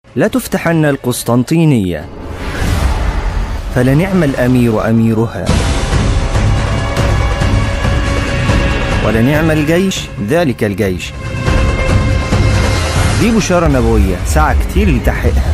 لا تفتحن القسطنطينية فلنعم الأمير أميرها ولنعم الجيش ذلك الجيش دي بشارة نبوية سعى كتير لتحقيقها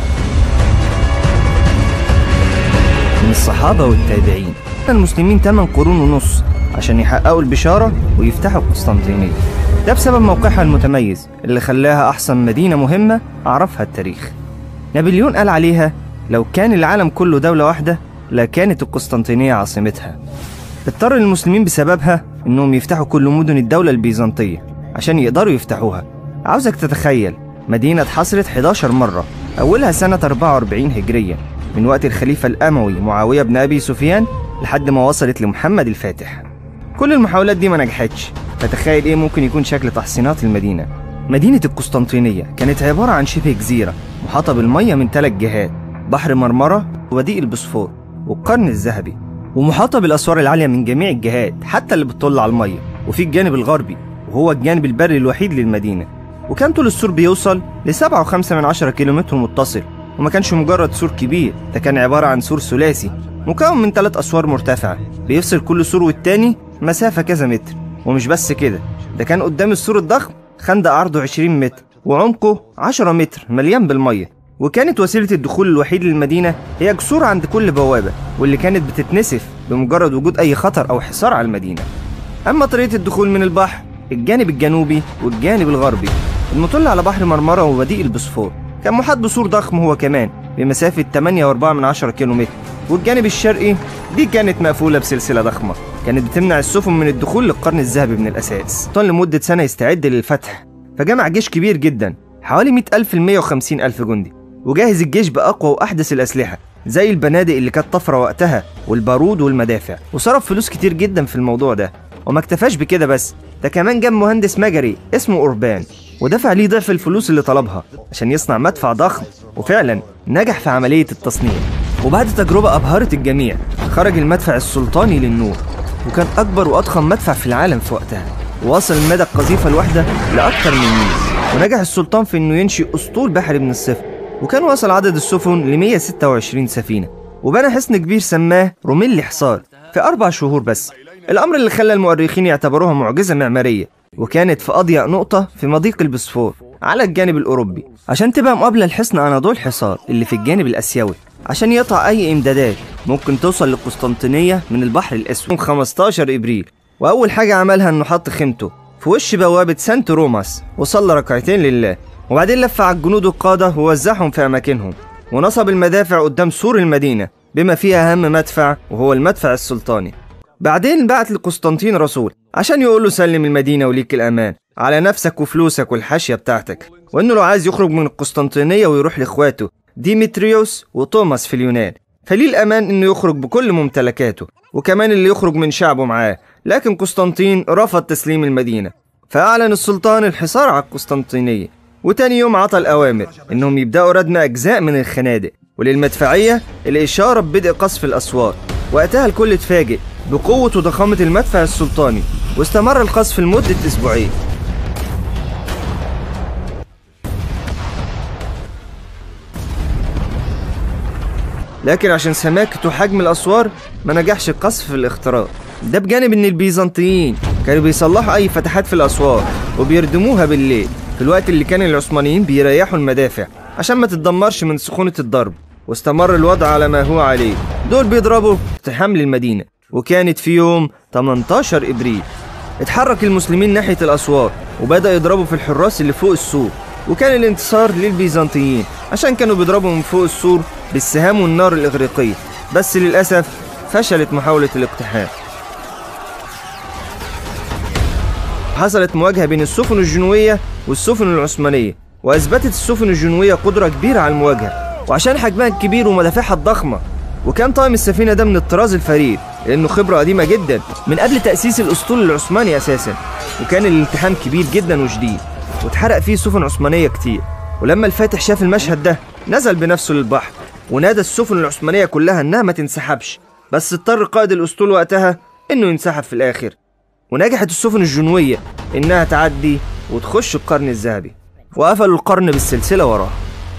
من الصحابة والتابعين المسلمين 8 قرون ونص عشان يحققوا البشارة ويفتحوا القسطنطينية ده بسبب موقعها المتميز اللي خلاها أحسن مدينة مهمة عرفها التاريخ نابليون قال عليها لو كان العالم كله دولة واحدة لكانت القسطنطينية عاصمتها اضطر المسلمين بسببها انهم يفتحوا كل مدن الدولة البيزنطية عشان يقدروا يفتحوها عاوزك تتخيل مدينة اتحصرت 11 مرة أولها سنة 44 هجرية من وقت الخليفة الأموي معاوية بن أبي سفيان لحد ما وصلت لمحمد الفاتح كل المحاولات دي ما نجحتش فتخيل ايه ممكن يكون شكل تحصينات المدينة مدينة القسطنطينية كانت عبارة عن شبه جزيرة محاطة بالمية من ثلاث جهات بحر مرمرة وضيق البوسفور والقرن الذهبي ومحاطة بالأسوار العالية من جميع الجهات حتى اللي بتطل على المية وفي الجانب الغربي وهو الجانب البري الوحيد للمدينة وكان طول السور بيوصل ل 7.5 من عشرة كيلومتر متصل وما كانش مجرد سور كبير ده كان عبارة عن سور ثلاثي مكون من ثلاث أسوار مرتفعة بيفصل كل سور والتاني مسافة كذا متر ومش بس كده ده كان قدام السور الضخم خندق عرضه 20 متر وعمقه 10 متر مليان بالمية وكانت وسيلة الدخول الوحيد للمدينة هي جسور عند كل بوابة واللي كانت بتتنسف بمجرد وجود أي خطر أو حصار على المدينة أما طريقة الدخول من البحر الجانب الجنوبي والجانب الغربي المطل على بحر مرمرة ووديء البوسفور كان محاط بسور ضخم هو كمان بمسافة 8.4 من عشرة كيلو متر والجانب الشرقي دي كانت مقفولة بسلسلة ضخمة كانت بتمنع السفن من الدخول للقرن الذهبي من الأساس طال لمدة سنة يستعد للفتح فجمع جيش كبير جدا حوالي 100 ألف ل 150 ألف جندي وجهز الجيش بأقوى وأحدث الأسلحة زي البنادق اللي كانت طفرة وقتها والبارود والمدافع وصرف فلوس كتير جدا في الموضوع ده وما اكتفاش بكده بس ده كمان جاب مهندس مجري اسمه أوربان ودفع ليه ضعف الفلوس اللي طلبها عشان يصنع مدفع ضخم وفعلا نجح في عملية التصنيع وبعد تجربة أبهرت الجميع خرج المدفع السلطاني للنور وكان أكبر وأضخم مدفع في العالم في وقتها ووصل المدى القذيفة الواحدة لأكثر من ميل ونجح السلطان في إنه ينشئ أسطول بحري من الصفر وكان وصل عدد السفن ل 126 سفينة وبنى حصن كبير سماه روميلي حصار في أربع شهور بس الأمر اللي خلى المؤرخين يعتبروها معجزة معمارية وكانت في أضيق نقطة في مضيق البسفور على الجانب الأوروبي عشان تبقى مقابلة لحصن أناضول حصار اللي في الجانب الآسيوي عشان يقطع أي إمدادات ممكن توصل للقسطنطينية من البحر الأسود 15 إبريل وأول حاجة عملها إنه حط خيمته في وش بوابة سانت روماس وصلى ركعتين لله وبعدين لف على الجنود القادة ووزعهم في أماكنهم ونصب المدافع قدام سور المدينة بما فيها أهم مدفع وهو المدفع السلطاني بعدين بعت لقسطنطين رسول عشان يقول له سلم المدينة وليك الأمان على نفسك وفلوسك والحاشية بتاعتك وإنه لو عايز يخرج من القسطنطينية ويروح لإخواته ديمتريوس وتوماس في اليونان فليه الأمان إنه يخرج بكل ممتلكاته وكمان اللي يخرج من شعبه معاه لكن قسطنطين رفض تسليم المدينة فأعلن السلطان الحصار على القسطنطينية وتاني يوم عطى الأوامر إنهم يبدأوا ردم أجزاء من الخنادق وللمدفعية الإشارة ببدء قصف الأسوار وقتها الكل اتفاجئ بقوة وضخامة المدفع السلطاني واستمر القصف لمدة أسبوعين لكن عشان سماكة وحجم الأسوار ما نجحش القصف في الاختراق ده بجانب إن البيزنطيين كانوا بيصلحوا أي فتحات في الأسوار وبيردموها بالليل في الوقت اللي كان العثمانيين بيريحوا المدافع عشان ما تتدمرش من سخونة الضرب واستمر الوضع على ما هو عليه دول بيضربوا اقتحام للمدينة وكانت في يوم 18 إبريل اتحرك المسلمين ناحية الأسوار وبدأ يضربوا في الحراس اللي فوق السور وكان الانتصار للبيزنطيين عشان كانوا بيضربوا من فوق السور بالسهام والنار الإغريقية بس للأسف فشلت محاولة الاقتحام حصلت مواجهة بين السفن الجنوية والسفن العثمانية وأثبتت السفن الجنوية قدرة كبيرة على المواجهة وعشان حجمها الكبير ومدافعها الضخمة وكان طاقم السفينة ده من الطراز الفريد لأنه خبرة قديمة جدا من قبل تأسيس الأسطول العثماني أساسا وكان الالتحام كبير جدا وشديد واتحرق فيه سفن عثمانية كتير ولما الفاتح شاف المشهد ده نزل بنفسه للبحر ونادى السفن العثمانية كلها إنها ما تنسحبش بس اضطر قائد الأسطول وقتها إنه ينسحب في الآخر ونجحت السفن الجنوية إنها تعدي وتخش القرن الذهبي وقفلوا القرن بالسلسلة وراه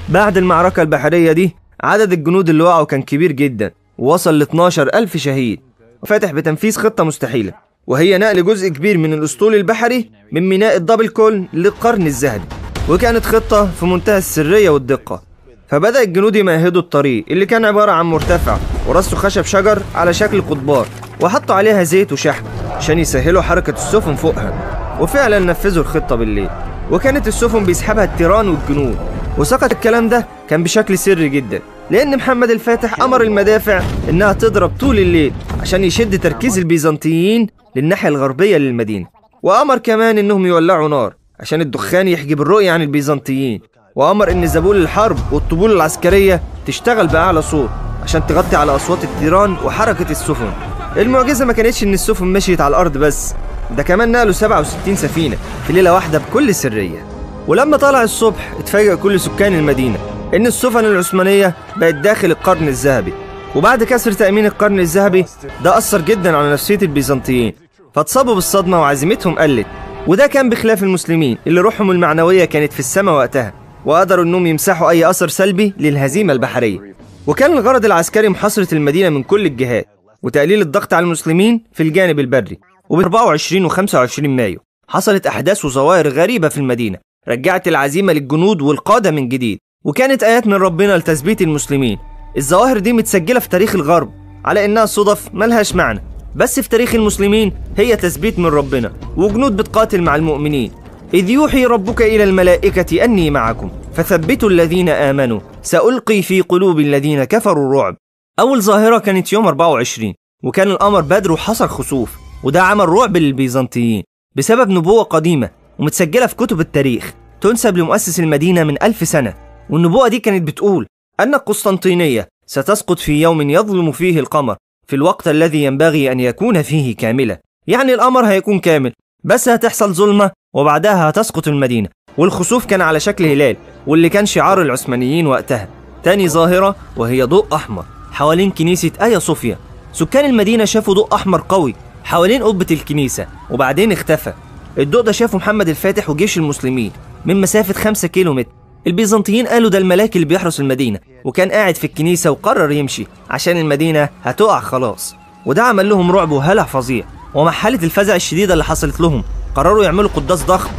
بعد المعركة البحرية دي عدد الجنود اللي وقعوا كان كبير جدا ووصل ل 12 ألف شهيد وفاتح بتنفيذ خطة مستحيلة وهي نقل جزء كبير من الأسطول البحري من ميناء الدبل كولن للقرن الذهبي وكانت خطة في منتهى السرية والدقة فبدأ الجنود يمهدوا الطريق اللي كان عبارة عن مرتفع ورصوا خشب شجر على شكل قضبان وحطوا عليها زيت وشحم عشان يسهلوا حركة السفن فوقها وفعلا نفذوا الخطة بالليل وكانت السفن بيسحبها التيران والجنود وسقط الكلام ده كان بشكل سري جدا لأن محمد الفاتح أمر المدافع إنها تضرب طول الليل عشان يشد تركيز البيزنطيين للناحية الغربية للمدينة وأمر كمان إنهم يولعوا نار عشان الدخان يحجب الرؤية عن البيزنطيين وأمر إن زبون الحرب والطبول العسكرية تشتغل بأعلى صوت عشان تغطي على أصوات التيران وحركة السفن المعجزة ما كانتش إن السفن مشيت على الأرض بس ده كمان نقلوا 67 سفينة في ليلة واحدة بكل سرية ولما طلع الصبح اتفاجئ كل سكان المدينة إن السفن العثمانية بقت داخل القرن الذهبي وبعد كسر تأمين القرن الذهبي ده أثر جدا على نفسية البيزنطيين فاتصابوا بالصدمة وعزيمتهم قلت وده كان بخلاف المسلمين اللي روحهم المعنوية كانت في السماء وقتها وقدروا انهم يمسحوا اي اثر سلبي للهزيمة البحرية وكان الغرض العسكري محاصرة المدينة من كل الجهات وتقليل الضغط على المسلمين في الجانب البري وب 24 و 25 مايو حصلت احداث وظواهر غريبة في المدينة رجعت العزيمة للجنود والقادة من جديد وكانت آيات من ربنا لتثبيت المسلمين الظواهر دي متسجلة في تاريخ الغرب على إنها صدف ملهاش معنى بس في تاريخ المسلمين هي تثبيت من ربنا وجنود بتقاتل مع المؤمنين إذ يوحي ربك إلى الملائكة أني معكم فثبتوا الذين آمنوا سألقي في قلوب الذين كفروا الرعب أول ظاهرة كانت يوم 24 وكان القمر بدر وحصل خسوف وده عمل رعب للبيزنطيين بسبب نبوة قديمة ومتسجلة في كتب التاريخ تنسب لمؤسس المدينة من ألف سنة والنبوة دي كانت بتقول أن القسطنطينية ستسقط في يوم يظلم فيه القمر في الوقت الذي ينبغي أن يكون فيه كاملة يعني القمر هيكون كامل بس هتحصل ظلمة وبعدها هتسقط المدينة والخسوف كان على شكل هلال واللي كان شعار العثمانيين وقتها تاني ظاهرة وهي ضوء أحمر حوالين كنيسة آيا صوفيا سكان المدينة شافوا ضوء أحمر قوي حوالين قبة الكنيسة وبعدين اختفى الضوء ده شافه محمد الفاتح وجيش المسلمين من مسافة 5 كيلو متر البيزنطيين قالوا ده الملاك اللي بيحرس المدينة وكان قاعد في الكنيسة وقرر يمشي عشان المدينة هتقع خلاص وده عمل لهم رعب وهلع فظيع ومع حالة الفزع الشديدة اللي حصلت لهم قرروا يعملوا قداس ضخم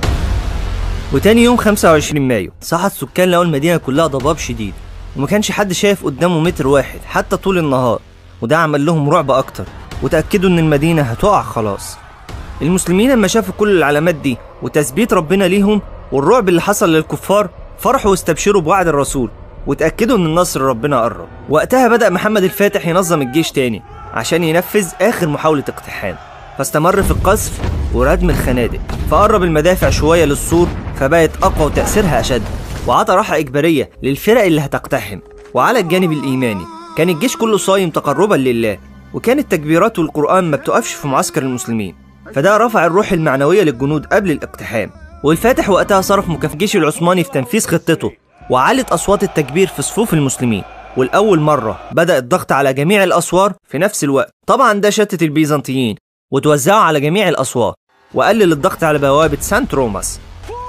وتاني يوم 25 مايو صحت السكان لقوا المدينة كلها ضباب شديد وما كانش حد شايف قدامه متر واحد حتى طول النهار وده عمل لهم رعب أكتر وتأكدوا إن المدينة هتقع خلاص المسلمين لما شافوا كل العلامات دي وتثبيت ربنا ليهم والرعب اللي حصل للكفار فرحوا واستبشروا بوعد الرسول وتأكدوا إن النصر ربنا قرب وقتها بدأ محمد الفاتح ينظم الجيش تاني عشان ينفذ آخر محاولة اقتحام فاستمر في القذف وردم الخنادق فقرب المدافع شوية للسور فبقت أقوى وتأثيرها أشد وعطى راحة إجبارية للفرق اللي هتقتحم وعلى الجانب الإيماني كان الجيش كله صايم تقربا لله وكانت التكبيرات والقرآن ما بتقفش في معسكر المسلمين فده رفع الروح المعنوية للجنود قبل الاقتحام والفاتح وقتها صرف مكافأة الجيش العثماني في تنفيذ خطته وعلت أصوات التكبير في صفوف المسلمين والأول مرة بدأ الضغط على جميع الأسوار في نفس الوقت طبعا ده شتت البيزنطيين وتوزعوا على جميع الأسوار وقلل الضغط على بوابة سانت روماس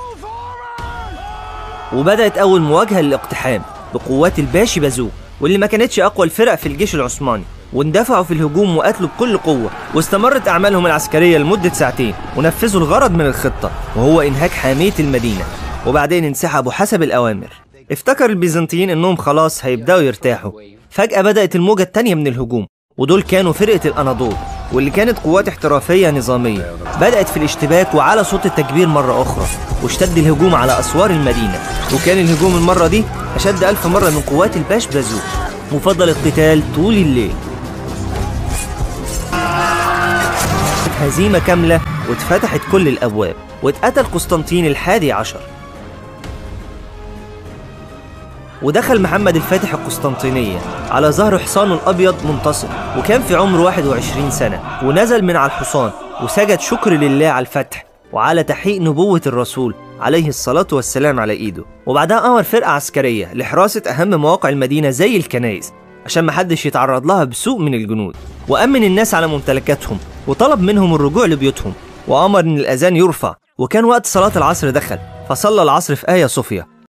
وبدأت أول مواجهة للاقتحام بقوات الباشي بازوك واللي ما كانتش أقوى الفرق في الجيش العثماني واندفعوا في الهجوم وقتلوا بكل قوة واستمرت أعمالهم العسكرية لمدة ساعتين ونفذوا الغرض من الخطة وهو إنهاك حامية المدينة وبعدين انسحبوا حسب الأوامر افتكر البيزنطيين إنهم خلاص هيبدأوا يرتاحوا فجأة بدأت الموجة التانية من الهجوم ودول كانوا فرقة الأناضول واللي كانت قوات احترافية نظامية بدأت في الاشتباك وعلى صوت التكبير مرة أخرى واشتد الهجوم على أسوار المدينة وكان الهجوم المرة دي أشد ألف مرة من قوات الباش بازوك وفضل القتال طول الليل هزيمة كاملة واتفتحت كل الأبواب واتقتل قسطنطين الحادي عشر ودخل محمد الفاتح القسطنطينية على ظهر حصانه الأبيض منتصر وكان في عمر 21 سنة ونزل من على الحصان وسجد شكر لله على الفتح وعلى تحقيق نبوة الرسول عليه الصلاة والسلام على إيده وبعدها أمر فرقة عسكرية لحراسة أهم مواقع المدينة زي الكنائس عشان محدش يتعرض لها بسوء من الجنود وأمن الناس على ممتلكاتهم وطلب منهم الرجوع لبيوتهم وأمر إن الأذان يرفع وكان وقت صلاة العصر دخل فصلى العصر في آيا صوفيا